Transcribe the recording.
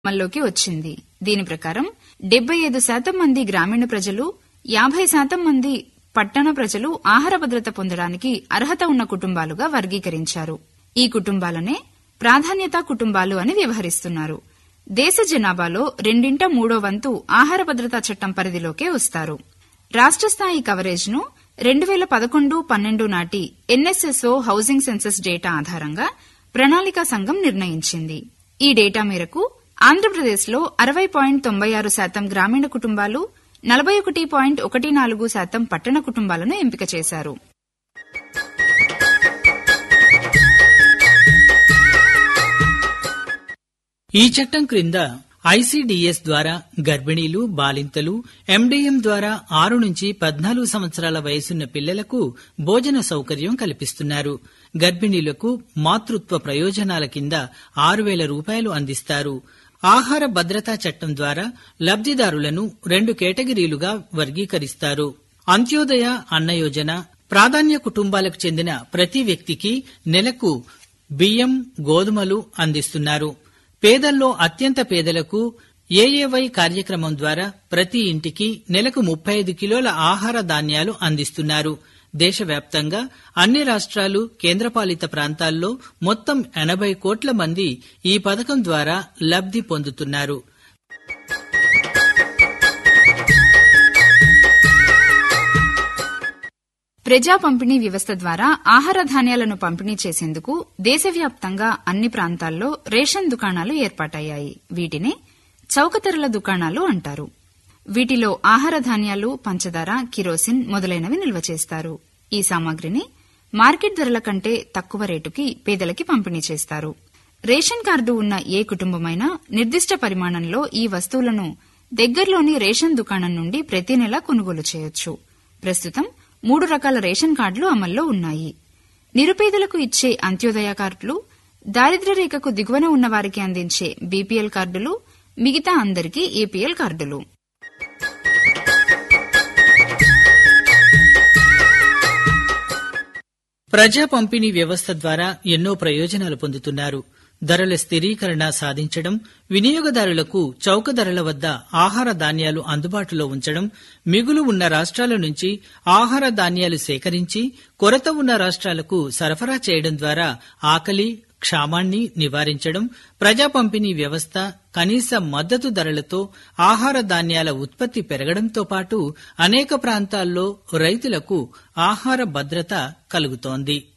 అమల్లోకి వచ్చింది దీని ప్రకారం డెబ్బై ఐదు శాతం మంది గ్రామీణ ప్రజలు యాభై శాతం మంది పట్టణ ప్రజలు ఆహార భద్రత పొందడానికి అర్హత ఉన్న కుటుంబాలుగా వర్గీకరించారు ఈ కుటుంబాలనే ప్రాధాన్యతా కుటుంబాలు అని వ్యవహరిస్తున్నారు దేశ జనాభాలో రెండింట మూడో వంతు ఆహార భద్రతా చట్టం పరిధిలోకే వస్తారు రాష్ట్ర స్థాయి కవరేజ్ ను రెండు వేల పదకొండు పన్నెండు నాటి ఎన్ఎస్ఎస్ఓ హౌసింగ్ సెన్సస్ డేటా ఆధారంగా ప్రణాళికా సంఘం నిర్ణయించింది ఈ డేటా మేరకు ఆంధ్రప్రదేశ్లో అరవై పాయింట్ తొంభై ఆరు శాతం గ్రామీణ కుటుంబాలు నలభై ఒకటి పాయింట్ ఒకటి నాలుగు శాతం పట్టణ కుటుంబాలను ఎంపిక చేశారు ఈ చట్టం క్రింద ఐసీడీఎస్ ద్వారా గర్భిణీలు బాలింతలు ఎండీఎం ద్వారా ఆరు నుంచి పద్నాలుగు సంవత్సరాల వయసున్న పిల్లలకు భోజన సౌకర్యం కల్పిస్తున్నారు గర్భిణీలకు మాతృత్వ ప్రయోజనాల కింద ఆరు వేల రూపాయలు అందిస్తారు ఆహార భద్రతా చట్టం ద్వారా లబ్దిదారులను రెండు కేటగిరీలుగా వర్గీకరిస్తారు అంత్యోదయ అన్న యోజన ప్రాధాన్య కుటుంబాలకు చెందిన ప్రతి వ్యక్తికి నెలకు బియ్యం గోధుమలు అందిస్తున్నారు పేదల్లో అత్యంత పేదలకు ఏఏవై కార్యక్రమం ద్వారా ప్రతి ఇంటికి నెలకు ముప్పై ఐదు కిలోల ఆహార ధాన్యాలు అందిస్తున్నారు దేశవ్యాప్తంగా అన్ని రాష్ట్రాలు కేంద్రపాలిత ప్రాంతాల్లో మొత్తం ఎనభై కోట్ల మంది ఈ పథకం ద్వారా లబ్ధి పొందుతున్నారు ప్రజా పంపిణీ వ్యవస్థ ద్వారా ఆహార ధాన్యాలను పంపిణీ చేసేందుకు దేశవ్యాప్తంగా అన్ని ప్రాంతాల్లో రేషన్ దుకాణాలు ఏర్పాటయ్యాయి వీటినే చౌకధరల దుకాణాలు అంటారు వీటిలో ఆహార ధాన్యాలు పంచదార కిరోసిన్ మొదలైనవి నిల్వ చేస్తారు ఈ సామాగ్రిని మార్కెట్ ధరల కంటే తక్కువ రేటుకి పేదలకి పంపిణీ చేస్తారు రేషన్ కార్డు ఉన్న ఏ కుటుంబమైనా నిర్దిష్ట పరిమాణంలో ఈ వస్తువులను దగ్గరలోని రేషన్ దుకాణం నుండి ప్రతి నెల కొనుగోలు చేయొచ్చు ప్రస్తుతం మూడు రకాల రేషన్ కార్డులు అమల్లో ఉన్నాయి నిరుపేదలకు ఇచ్చే అంత్యోదయ కార్డులు దారిద్ర్య రేఖకు దిగువన ఉన్న వారికి అందించే బీపీఎల్ కార్డులు మిగతా అందరికీ ఏపీఎల్ కార్డులు ప్రజా పంపిణీ వ్యవస్థ ద్వారా ఎన్నో ప్రయోజనాలు పొందుతున్నారు ధరల స్థిరీకరణ సాధించడం వినియోగదారులకు చౌక ధరల వద్ద ఆహార ధాన్యాలు అందుబాటులో ఉంచడం మిగులు ఉన్న రాష్ట్రాల నుంచి ఆహార ధాన్యాలు సేకరించి కొరత ఉన్న రాష్ట్రాలకు సరఫరా చేయడం ద్వారా ఆకలి క్షామాన్ని నివారించడం ప్రజా పంపిణీ వ్యవస్థ కనీస మద్దతు ధరలతో ఆహార ధాన్యాల ఉత్పత్తి పెరగడంతో పాటు అనేక ప్రాంతాల్లో రైతులకు ఆహార భద్రత కలుగుతోంది